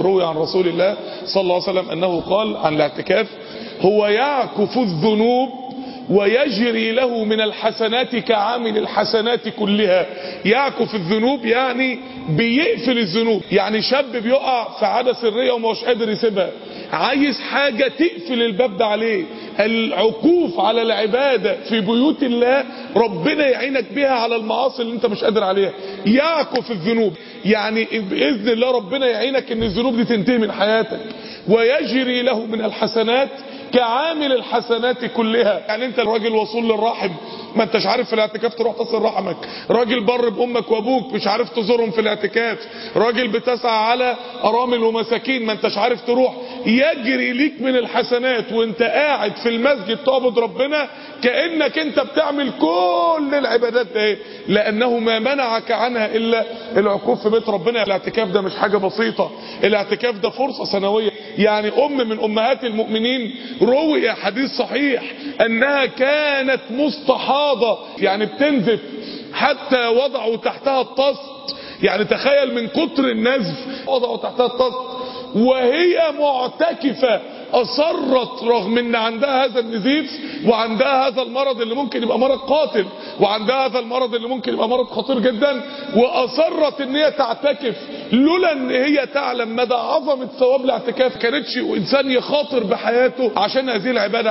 روي عن رسول الله صلى الله عليه وسلم انه قال عن الاعتكاف هو يعكف الذنوب ويجري له من الحسنات كعامل الحسنات كلها يعكف الذنوب يعني بيقفل الذنوب يعني شاب بيقع في عادة سرية وما هوش قادر يسيبها عايز حاجة تقفل الباب ده عليه العكوف على العبادة في بيوت الله ربنا يعينك بها على المعاصي اللي انت مش قادر عليها يعكف الذنوب يعني بإذن الله ربنا يعينك ان الذنوب دي تنتهي من حياتك ويجري له من الحسنات كعامل الحسنات كلها يعني انت الراجل وصول للرحم ما انتش عارف في الاعتكاف تروح تصل رحمك راجل بر بامك وابوك مش عارف تزورهم في الاعتكاف راجل بتسعى على ارامل ومساكين ما انتش عارف تروح يجري ليك من الحسنات وانت قاعد في المسجد تعبد ربنا كانك انت بتعمل كل العبادات ده لانه ما منعك عنها الا العكوف في بيت ربنا الاعتكاف ده مش حاجه بسيطه الاعتكاف ده فرصه سنويه يعني ام من امهات المؤمنين روي حديث صحيح انها كانت مستحاضه يعني بتنزف حتى وضعوا تحتها الطست يعني تخيل من كتر النزف وضعوا تحتها الطست وهي معتكفة أصرت رغم أن عندها هذا النزيف وعندها هذا المرض اللي ممكن يبقى مرض قاتل وعندها هذا المرض اللي ممكن يبقى مرض خطير جدا وأصرت أن هي تعتكف لولا أن هي تعلم مدى عظمة ثواب الاعتكاف كانتش إنسان يخاطر بحياته عشان هذه العبادة